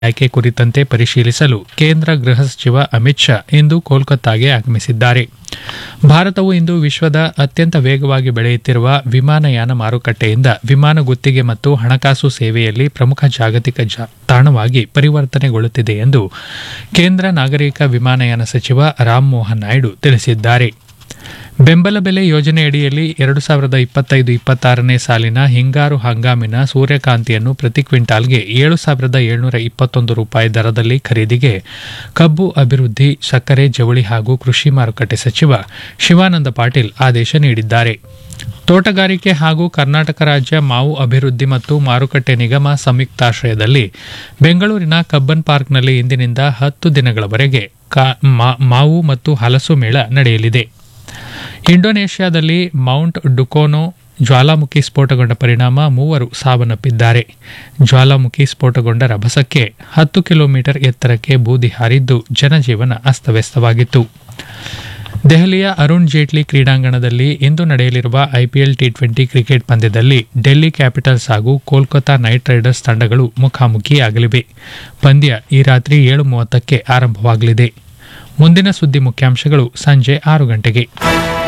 ಆಯ್ಕೆ ಕುರಿತಂತೆ ಪರಿಶೀಲಿಸಲು ಕೇಂದ್ರ ಗೃಹ ಸಚಿವ ಅಮಿತ್ ಶಾ ಇಂದು ಕೋಲ್ಕತ್ತಾಗೆ ಆಗಮಿಸಿದ್ದಾರೆ ಭಾರತವು ಇಂದು ವಿಶ್ವದ ಅತ್ಯಂತ ವೇಗವಾಗಿ ಬೆಳೆಯುತ್ತಿರುವ ವಿಮಾನಯಾನ ಮಾರುಕಟ್ಟೆಯಿಂದ ವಿಮಾನ ಗುತ್ತಿಗೆ ಮತ್ತು ಹಣಕಾಸು ಸೇವೆಯಲ್ಲಿ ಪ್ರಮುಖ ಜಾಗತಿಕ ಜಾ- ತಾಣವಾಗಿ ಪರಿವರ್ತನೆಗೊಳ್ಳುತ್ತಿದೆ ಎಂದು ಕೇಂದ್ರ ನಾಗರಿಕ ವಿಮಾನಯಾನ ಸಚಿವ ರಾಮಮೋಹನ್ ನಾಯ್ಡು ತಿಳಿಸಿದ್ದಾರೆ ಬೆಂಬಲ ಬೆಲೆ ಯೋಜನೆಯಡಿಯಲ್ಲಿ ಎರಡು ಸಾವಿರದ ಇಪ್ಪತ್ತೈದು ಇಪ್ಪತ್ತಾರನೇ ಸಾಲಿನ ಹಿಂಗಾರು ಹಂಗಾಮಿನ ಸೂರ್ಯಕಾಂತಿಯನ್ನು ಪ್ರತಿ ಕ್ವಿಂಟಾಲ್ಗೆ ಏಳು ಸಾವಿರದ ಏಳ್ನೂರ ಇಪ್ಪತ್ತೊಂದು ರೂಪಾಯಿ ದರದಲ್ಲಿ ಖರೀದಿಗೆ ಕಬ್ಬು ಅಭಿವೃದ್ಧಿ ಸಕ್ಕರೆ ಜವಳಿ ಹಾಗೂ ಕೃಷಿ ಮಾರುಕಟ್ಟೆ ಸಚಿವ ಶಿವಾನಂದ ಪಾಟೀಲ್ ಆದೇಶ ನೀಡಿದ್ದಾರೆ ತೋಟಗಾರಿಕೆ ಹಾಗೂ ಕರ್ನಾಟಕ ರಾಜ್ಯ ಮಾವು ಅಭಿವೃದ್ಧಿ ಮತ್ತು ಮಾರುಕಟ್ಟೆ ನಿಗಮ ಸಂಯುಕ್ತಾಶ್ರಯದಲ್ಲಿ ಬೆಂಗಳೂರಿನ ಕಬ್ಬನ್ ಪಾರ್ಕ್ನಲ್ಲಿ ಇಂದಿನಿಂದ ಹತ್ತು ದಿನಗಳವರೆಗೆ ಕಾ- ಮಾ- ಮಾವು ಮತ್ತು ಹಲಸು ಮೇಳ ನಡೆಯಲಿದೆ ಇಂಡೋನೇಷ್ಯಾದಲ್ಲಿ ಮೌಂಟ್ ಡುಕೋನೋ ಜ್ವಾಲಾಮುಖಿ ಸ್ಫೋಟಗೊಂಡ ಪರಿಣಾಮ ಮೂವರು ಸಾವನ್ನಪ್ಪಿದ್ದಾರೆ ಜ್ವಾಲಾಮುಖಿ ಸ್ಫೋಟಗೊಂಡ ರಭಸಕ್ಕೆ ಹತ್ತು ಕಿಲೋಮೀಟರ್ ಎತ್ತರಕ್ಕೆ ಬೂದಿ ಹಾರಿದ್ದು ಜನಜೀವನ ಅಸ್ತವ್ಯಸ್ತವಾಗಿತ್ತು ದೆಹಲಿಯ ಅರುಣ್ ಜೇಟ್ಲಿ ಕ್ರೀಡಾಂಗಣದಲ್ಲಿ ಇಂದು ನಡೆಯಲಿರುವ ಐಪಿಎಲ್ ಟಿ ಟ್ವೆಂಟಿ ಕ್ರಿಕೆಟ್ ಪಂದ್ಯದಲ್ಲಿ ಡೆಲ್ಲಿ ಕ್ಯಾಪಿಟಲ್ಸ್ ಹಾಗೂ ಕೋಲ್ಕತಾ ನೈಟ್ ರೈಡರ್ಸ್ ತಂಡಗಳು ಮುಖಾಮುಖಿಯಾಗಲಿವೆ ಪಂದ್ಯ ಈ ರಾತ್ರಿ ಏಳು ಮೂವತ್ತಕ್ಕೆ ಆರಂಭವಾಗಲಿದೆ ಮುಂದಿನ ಸುದ್ದಿ ಮುಖ್ಯಾಂಶಗಳು ಸಂಜೆ ಆರು ಗಂಟೆಗೆ